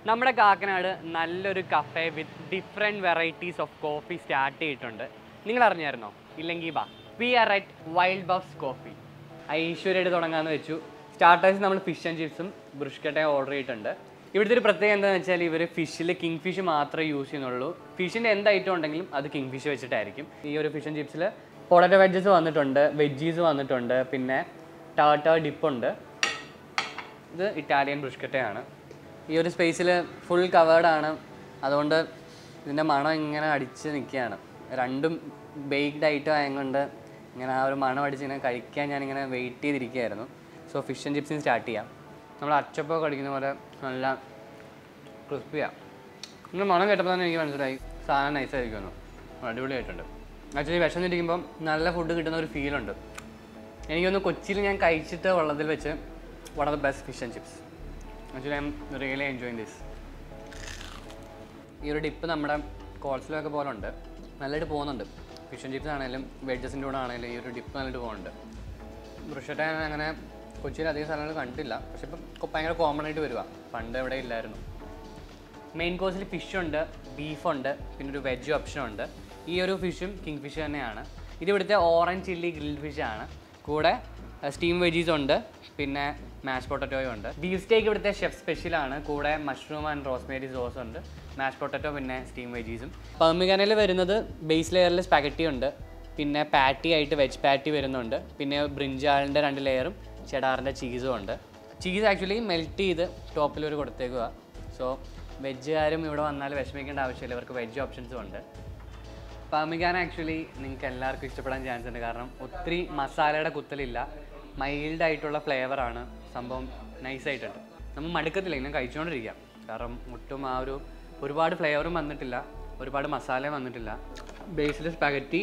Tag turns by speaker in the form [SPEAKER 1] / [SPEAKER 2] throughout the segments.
[SPEAKER 1] നമ്മുടെ കാക്കനാട് നല്ലൊരു cafe with different varieties of coffee start ചെയ്തിട്ടുണ്ട് നിങ്ങൾ അറിഞ്ഞായിരുന്നോ ഇല്ലെങ്കിൽ ബാ we are at wild buffs coffee ഐശ്വര്യമായിട്ട് തുടങ്ങാമെന്ന് വെച്ചു സ്റ്റാർട്ടേഴ്സ് നമ്മൾ ഫിഷ് ആൻഡ് ചിപ്സും ബ്രിഷ്കട്ടയും ഓർഡർ ചെയ്തിട്ടുണ്ട് ഇവിടുത്തെ ഒരു പ്രത്യേകത എന്താണെന്ന് വെച്ചാൽ ഇവർ ഫിഷിൽ കിങ് ഫിഷ് മാത്രമേ യൂസ് ചെയ്യുന്നുള്ളൂ ഫിഷിൻ്റെ എന്ത് ഐറ്റം ഉണ്ടെങ്കിലും അത് കിങ് ഫിഷ് വെച്ചിട്ടായിരിക്കും ഈ ഒരു ഫിഷ് ആൻഡ് ചിപ്സിൽ പൊളറ്റോ വെജസ് വന്നിട്ടുണ്ട് വെജീസ് വന്നിട്ടുണ്ട് പിന്നെ ടാറ്റ ഡിപ്പുണ്ട് ഇത് ഇറ്റാലിയൻ ബ്രിഷ്കട്ടയാണ് ഈ ഒരു സ്പേസിൽ ഫുൾ കവേർഡ് ആണ് അതുകൊണ്ട് ഇതിൻ്റെ മണം ഇങ്ങനെ അടിച്ച് നിൽക്കുകയാണ് രണ്ടും ബേക്ക്ഡ് ഐറ്റം ആയതുകൊണ്ട് ഇങ്ങനെ ആ ഒരു മണം അടിച്ച് ഇങ്ങനെ കഴിക്കാൻ ഞാനിങ്ങനെ വെയിറ്റ് ചെയ്തിരിക്കുകയായിരുന്നു സോ ഫിഷ് ആൻഡ് ചിപ്സിന് സ്റ്റാർട്ട് ചെയ്യാം നമ്മൾ അച്ചപ്പൊക്കെ കടിക്കുന്ന പോലെ നല്ല ക്രിസ്പിയാണ് നിങ്ങൾ മണം കേട്ടപ്പോൾ തന്നെ എനിക്ക് മനസ്സിലായി സാധനം നൈസായിരിക്കുമെന്നു അടിപൊളിയായിട്ടുണ്ട് ആക്ച്വലി വിശന്നിരിക്കുമ്പം നല്ല ഫുഡ് കിട്ടുന്ന ഒരു ഫീലുണ്ട് എനിക്കൊന്ന് കൊച്ചിയിൽ ഞാൻ കഴിച്ചിട്ട് ഉള്ളതിൽ വെച്ച് one of the best fish and chips actually I am really enjoying this ഈ ഒരു ഡിപ്പ് നമ്മുടെ കോൾസിലൊക്കെ പോലെ ഉണ്ട് നല്ലതായിട്ട് പോകുന്നുണ്ട് ഫിഷ് ആൻഡ് ചിപ്സ് ആണെങ്കിലും വെജസിൻ്റെ കൂടെ ആണെങ്കിലും ഈ ഒരു ഡിപ്പ് നല്ലതായിട്ട് പോകുന്നുണ്ട് ബ്രുഷറ്റ ഞാൻ അങ്ങനെ കൊച്ചിയിൽ അധികം സ്ഥലങ്ങൾ കണ്ടില്ല പക്ഷെ ഇപ്പം കൊ- ഭയങ്കര കോമൺ ആയിട്ട് വരുക പണ്ട് എവിടെ ഇല്ലായിരുന്നു മെയിൻ കോഴ്സിൽ ഫിഷുണ്ട് ബീഫുണ്ട് പിന്നെ ഒരു വെജ് ഓപ്ഷൻ ഉണ്ട് ഈ ഒരു ഫിഷും കിങ് ഫിഷ് തന്നെയാണ് ഇത് ഇവിടുത്തെ ഓറഞ്ച് ചില്ലി ഗ്രിൽഡ് ഫിഷ് ആണ് കൂടെ സ്റ്റീം വെജീസ് ഉണ്ട് പിന്നെ മാഷ് പൊട്ടറ്റോയും ഉണ്ട് ബീഫ് സ്റ്റേക്ക് ഇവിടുത്തെ ഷെഫ് സ്പെഷ്യലാണ് കൂടെ മഷ്റൂം ആൻഡ് റോസ്മേരി സോസ് ഉണ്ട് മാഷ് പൊട്ടറ്റോ പിന്നെ സ്റ്റീം വെജീസും പർമിഗനയിൽ വരുന്നത് ബേസ് ലെയറിൽ സ്പാഗറ്റി ഉണ്ട് പിന്നെ പാറ്റി ആയിട്ട് വെജ് പാറ്റി വരുന്നുണ്ട് പിന്നെ ബ്രിഞ്ചാളിൻ്റെ രണ്ട് ലെയറും ചെഡാറിൻ്റെ ചീസും ഉണ്ട് ചീസ് ആക്ച്വലി മെൽറ്റ് ചെയ്ത് ടോപ്പിൽ ഒരു കൊടുത്തേക്കുക സോ വെജുകാരും ഇവിടെ വന്നാൽ വിഷമിക്കേണ്ട ആവശ്യമില്ല ഇവർക്ക് വെജ് ഓപ്ഷൻസും ഉണ്ട് പാമിഗാന ആക്ച്വലി നിങ്ങൾക്ക് എല്ലാവർക്കും ഇഷ്ടപ്പെടാൻ ചാൻസ് ഉണ്ട് കാരണം ഒത്തിരി മസാലയുടെ കുത്തലില്ല മൈൽഡ് ആയിട്ടുള്ള ഫ്ലേവറാണ് സംഭവം നൈസായിട്ടുണ്ട് നമ്മൾ മടുക്കത്തില്ല ഇങ്ങനെ കഴിച്ചുകൊണ്ടിരിക്കാം കാരണം ഒട്ടും ആ ഒരു ഒരുപാട് ഫ്ലേവറും വന്നിട്ടില്ല ഒരുപാട് മസാലയും വന്നിട്ടില്ല ബേസിൽ സ്പാഗറ്റി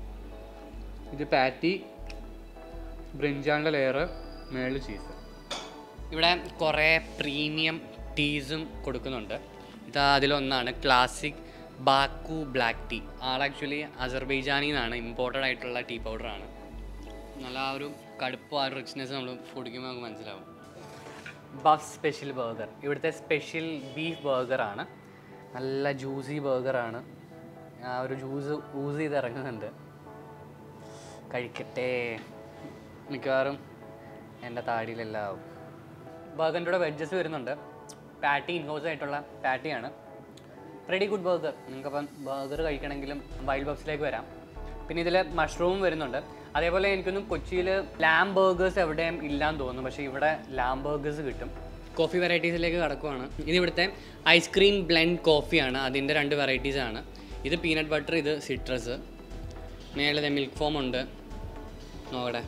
[SPEAKER 1] ഇത് പാറ്റി ബ്രിഞ്ചാളിൻ്റെ ലെയർ മേളിൽ ചീസ് ഇവിടെ കുറേ പ്രീമിയം ടീസും കൊടുക്കുന്നുണ്ട് ഇത് അതിലൊന്നാണ് classic Baku black tea all actually അസർബൈജാനിൽ നിന്നാണ് ഇമ്പോർട്ടഡ് ആയിട്ടുള്ള ടീ പൗഡറാണ് നല്ല ആ ഒരു കടുപ്പ് ആ ഒരു റിച്ച്നെസ് നമ്മൾ കുടിക്കുമ്പോൾ നമുക്ക് മനസ്സിലാവും ബഫ് സ്പെഷ്യൽ ബർഗർ ഇവിടുത്തെ സ്പെഷ്യൽ ബീഫ് ബർഗറാണ് നല്ല ജ്യൂസി ബർഗറാണ് ആ ഒരു ജ്യൂസ് യൂസ് ചെയ്ത് ഇറങ്ങുന്നുണ്ട് കഴിക്കട്ടെ മിക്കവാറും എൻ്റെ താടിയിലെല്ലാം ആവും ബർഗറിൻ്റെ കൂടെ വെഡ്ജസ് വരുന്നുണ്ട് പാറ്റി ഇൻഹോസ് ആയിട്ടുള്ള പാറ്റിയാണ് റെഡി ഗുഡ് ബർഗർ നിങ്ങൾക്കപ്പം ബർഗർ കഴിക്കണമെങ്കിലും വൈൽഡ് ബോക്സിലേക്ക് വരാം പിന്നെ ഇതിൽ മഷ്റൂം വരുന്നുണ്ട് അതേപോലെ എനിക്കൊന്നും കൊച്ചിയിൽ ലാം ബർഗേഴ്സ് എവിടെയും ഇല്ലാന്ന് തോന്നുന്നു പക്ഷേ ഇവിടെ ലാം ബർഗേഴ്സ് കിട്ടും കോഫി വെറൈറ്റീസിലേക്ക് കടക്കുവാണ് ഇത് ഇവിടുത്തെ ഐസ്ക്രീം ബ്ലെൻഡ് കോഫിയാണ് അതിൻ്റെ രണ്ട് വെറൈറ്റീസ് ആണ് ഇത് പീനട്ട് ബട്ടർ ഇത് സിട്രസ് മേളിൽ മിൽക്ക് ഫോം ഉണ്ട് നോക്കട്ടെ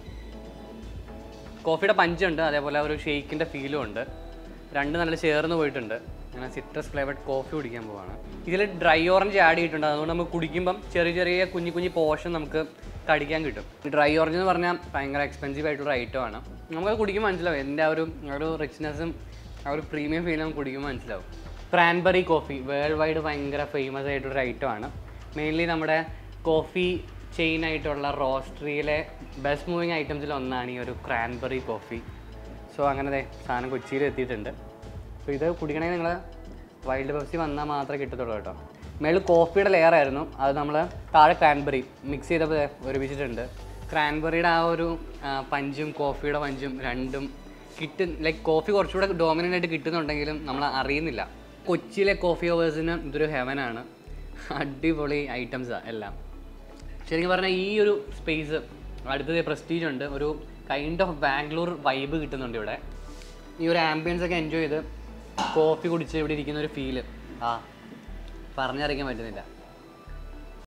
[SPEAKER 1] കോഫിയുടെ പഞ്ചുണ്ട് അതേപോലെ ഒരു ഷെയ്ക്കിൻ്റെ ഫീലും ഉണ്ട് രണ്ട് നല്ല ചേർന്ന് പോയിട്ടുണ്ട് അങ്ങനെ സിട്രസ് ഫ്ലേവർഡ് കോഫി കുടിക്കാൻ പോവാണ് ഇതിൽ ഡ്രൈ ഓറഞ്ച് ആഡ് ചെയ്തിട്ടുണ്ട് അതുകൊണ്ട് നമുക്ക് കുടിക്കുമ്പം ചെറിയ ചെറിയ കുഞ്ഞു കുഞ്ഞു പോർഷൻ നമുക്ക് കടിക്കാൻ കിട്ടും ഈ ഡ്രൈ ഓറഞ്ച് എന്ന് പറഞ്ഞാൽ ഭയങ്കര എക്സ്പെൻസീവ് ആയിട്ടുള്ള ഐറ്റം ആണ് നമുക്കത് കുടിക്കുമ്പോൾ മനസ്സിലാവും എൻ്റെ ആ ഒരു ആ ഒരു റിച്ച്നെസ്സും ആ ഒരു പ്രീമിയം ഫീൽ നമുക്ക് കുടിക്കുമ്പോൾ മനസ്സിലാവും ക്രാൻബെറി കോഫി വേൾഡ് വൈഡ് ഭയങ്കര ഫേമസ് ആയിട്ടുള്ള ഐറ്റം ആണ് മെയിൻലി നമ്മുടെ കോഫി ചെയിൻ ആയിട്ടുള്ള റോസ്ട്രിയിലെ ബെസ്റ്റ് മൂവിങ് ഐറ്റംസിൽ ഒന്നാണ് ഈ ഒരു ക്രാൻബെറി കോഫി സോ അങ്ങനെ ദേ സാധനം കൊച്ചിയിൽ എത്തിയിട്ടുണ്ട് അപ്പോൾ ഇത് കുടിക്കണമെങ്കിൽ നിങ്ങൾ വൈൽഡ് പെപ്സി വന്നാൽ മാത്രമേ കിട്ടത്തുള്ളൂ കേട്ടോ മേളിൽ കോഫിയുടെ ലെയർ ആയിരുന്നു അത് നമ്മൾ താഴെ ക്രാൻബെറി മിക്സ് ചെയ്തപ്പോൾ ദേ ഒരുമിച്ചിട്ടുണ്ട് ക്രാൻബെറിയുടെ ആ ഒരു ആ, പഞ്ചും കോഫിയുടെ പഞ്ചും രണ്ടും കിട്ടും ലൈക്ക് കോഫി കുറച്ചുകൂടെ ഡോമിനൻ്റ് ആയിട്ട് കിട്ടുന്നുണ്ടെങ്കിലും നമ്മൾ അറിയുന്നില്ല കൊച്ചിയിലെ കോഫി ഓവേഴ്സിന് ഇതൊരു ഹെവനാണ് അടിപൊളി ഐറ്റംസാണ് എല്ലാം ശരിക്കും പറഞ്ഞാൽ ഈ ഒരു സ്പേസ് അടുത്തത് പ്രസ്റ്റീജ് ഉണ്ട് ഒരു കൈൻഡ് ഓഫ് ബാംഗ്ലൂർ വൈബ് കിട്ടുന്നുണ്ട് ഇവിടെ ഈ ഒരു ആംബിയൻസ് ഒക്കെ എൻജോയ് ചെയ്ത് കോഫി കുടിച്ച് ഇവിടെ ഇരിക്കുന്ന ഒരു ഫീല് ആ പറഞ്ഞറിയിക്കാൻ പറ്റുന്നില്ല